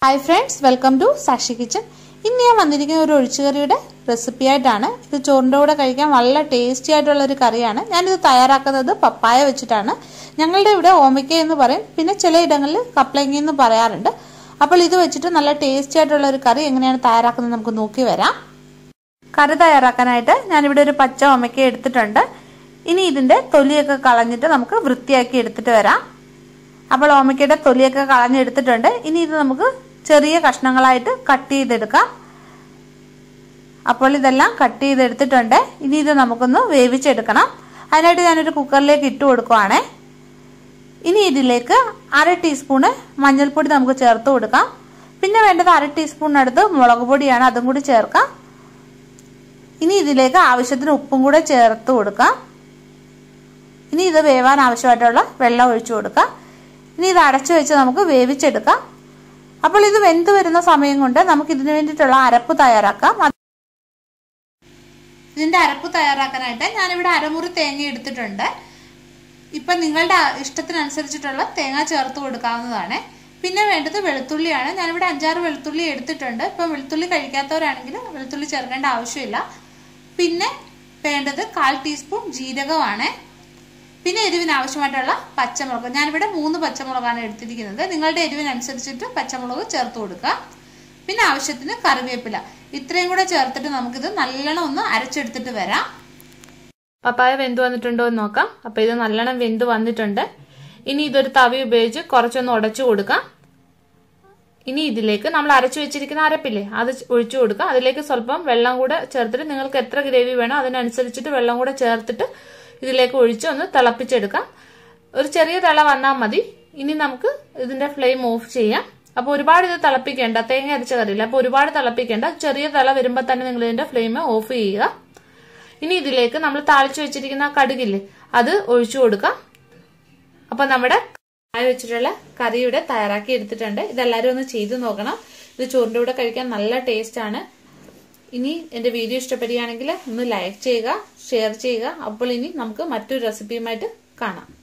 hi friends welcome to Sakshi kitchen ഇന്ന് ഞാൻ വന്നിരിക്കുന്ന ഒരു ഒഴിച്ചുകറിയുടെ റെസിപ്പി ആയിട്ടാണ് ഇത് ചോറിൻ്റെ കൂടെ കഴിക്കാൻ നല്ല ടേസ്റ്റി ആയിട്ടുള്ള ഒരു കറിയാണ് ഞാനിത് തയ്യാറാക്കുന്നത് പപ്പായ വെച്ചിട്ടാണ് ഞങ്ങളുടെ ഇവിടെ ഓമയ്ക്ക എന്ന് പറയും പിന്നെ ചിലയിടങ്ങളിൽ കപ്ലങ്ങ എന്ന് പറയാറുണ്ട് അപ്പോൾ ഇത് വെച്ചിട്ട് നല്ല ടേസ്റ്റി ആയിട്ടുള്ള ഒരു കറി എങ്ങനെയാണ് തയ്യാറാക്കുന്നത് നമുക്ക് നോക്കി വരാം കറി തയ്യാറാക്കാനായിട്ട് ഞാനിവിടെ ഒരു പച്ച ഓമയ്ക്ക എടുത്തിട്ടുണ്ട് ഇനി ഇതിൻ്റെ തൊലിയൊക്കെ കളഞ്ഞിട്ട് നമുക്ക് വൃത്തിയാക്കി എടുത്തിട്ട് വരാം അപ്പോൾ ഓമയ്ക്കയുടെ തൊലിയൊക്കെ കളഞ്ഞെടുത്തിട്ടുണ്ട് ഇനി ഇത് നമുക്ക് ചെറിയ കഷ്ണങ്ങളായിട്ട് കട്ട് ചെയ്തെടുക്കാം അപ്പോൾ ഇതെല്ലാം കട്ട് ചെയ്തെടുത്തിട്ടുണ്ട് ഇനി ഇത് നമുക്കൊന്ന് വേവിച്ചെടുക്കണം അതിനായിട്ട് ഞാനൊരു കുക്കറിലേക്ക് ഇട്ട് കൊടുക്കുവാണേ ഇനി ഇതിലേക്ക് അര ടീസ്പൂണ് മഞ്ഞൾപ്പൊടി നമുക്ക് ചേർത്ത് കൊടുക്കാം പിന്നെ വേണ്ടത് അര ടീസ്പൂണിനടുത്ത് മുളക് പൊടിയാണ് അതും കൂടി ചേർക്കാം ഇനി ഇതിലേക്ക് ആവശ്യത്തിന് ഉപ്പും കൂടെ ചേർത്ത് കൊടുക്കാം ഇനി ഇത് വേവാൻ ആവശ്യമായിട്ടുള്ള വെള്ളം ഒഴിച്ചു കൊടുക്കാം ഇനി ഇത് അടച്ചു വെച്ച് നമുക്ക് വേവിച്ചെടുക്കാം അപ്പോൾ ഇത് വെന്ത് വരുന്ന സമയം കൊണ്ട് നമുക്ക് ഇതിന് വേണ്ടിയിട്ടുള്ള അരപ്പ് തയ്യാറാക്കാം ഇതിന്റെ അരപ്പ് തയ്യാറാക്കാനായിട്ട് ഞാനിവിടെ അരമുറി തേങ്ങ എടുത്തിട്ടുണ്ട് ഇപ്പം നിങ്ങളുടെ ഇഷ്ടത്തിനനുസരിച്ചിട്ടുള്ള തേങ്ങ ചേർത്ത് കൊടുക്കാവുന്നതാണ് പിന്നെ വേണ്ടത് വെളുത്തുള്ളിയാണ് ഞാനിവിടെ അഞ്ചാറ് വെളുത്തുള്ളി എടുത്തിട്ടുണ്ട് ഇപ്പം വെളുത്തുള്ളി കഴിക്കാത്തവരാണെങ്കിൽ വെളുത്തുള്ളി ചേർക്കേണ്ട ആവശ്യമില്ല പിന്നെ വേണ്ടത് കാൽ ടീസ്പൂൺ ജീരകമാണ് പിന്നെ എരിവിന് ആവശ്യമായിട്ടുള്ള പച്ചമുളക് ഞാനിവിടെ മൂന്ന് പച്ചമുളകാണ് എടുത്തിരിക്കുന്നത് നിങ്ങളുടെ എരിവിനനുസരിച്ചിട്ട് പച്ചമുളക് ചേർത്ത് കൊടുക്കുക പിന്നെ ആവശ്യത്തിന് കറിവേപ്പില ഇത്രയും കൂടെ ചേർത്തിട്ട് നമുക്കിത് നല്ലോണം ഒന്ന് അരച്ചെടുത്തിട്ട് വരാം പപ്പായ വെന്ത് വന്നിട്ടുണ്ടോ എന്ന് നോക്കാം അപ്പൊ ഇത് നല്ലോണം വെന്ത് വന്നിട്ടുണ്ട് ഇനി ഇതൊരു തവി ഉപയോഗിച്ച് കുറച്ചൊന്ന് ഉടച്ചു കൊടുക്കാം ഇനി ഇതിലേക്ക് നമ്മൾ അരച്ചു വെച്ചിരിക്കുന്ന അരപ്പില്ലേ അത് ഒഴിച്ചു കൊടുക്കുക അതിലേക്ക് സ്വല്പം വെള്ളം കൂടെ ചേർത്തിട്ട് നിങ്ങൾക്ക് എത്ര ഗ്രേവി വേണോ അതിനനുസരിച്ചിട്ട് വെള്ളം കൂടെ ചേർത്തിട്ട് ഇതിലേക്ക് ഒഴിച്ച് ഒന്ന് തിളപ്പിച്ചെടുക്കാം ഒരു ചെറിയ തിള വന്നാൽ മതി ഇനി നമുക്ക് ഇതിന്റെ ഫ്ലെയിം ഓഫ് ചെയ്യാം അപ്പോൾ ഒരുപാട് ഇത് തിളപ്പിക്കേണ്ട തേങ്ങ അരച്ച കറിയില്ല അപ്പോൾ ഒരുപാട് തിളപ്പിക്കേണ്ട ചെറിയ തിള വരുമ്പോൾ തന്നെ നിങ്ങൾ ഇതിന്റെ ഫ്ലെയിം ഓഫ് ചെയ്യുക ഇനി ഇതിലേക്ക് നമ്മൾ താളിച്ചു വെച്ചിരിക്കുന്ന കടുകില്ലേ അത് ഒഴിച്ചു കൊടുക്കാം അപ്പൊ നമ്മുടെ കായ വെച്ചിട്ടുള്ള കറിയുടെ തയ്യാറാക്കി എടുത്തിട്ടുണ്ട് ഇതെല്ലാവരും ഒന്ന് ചെയ്തു നോക്കണം ഇത് ചോറിന്റെ കൂടെ കഴിക്കാൻ നല്ല ടേസ്റ്റ് ആണ് ഇനി എന്റെ വീഡിയോ ഇഷ്ടപ്പെടുകയാണെങ്കിൽ ഒന്ന് ലൈക്ക് ചെയ്യുക ഷെയർ ചെയ്യുക അപ്പോൾ ഇനി നമുക്ക് മറ്റൊരു റെസിപ്പിയുമായിട്ട് കാണാം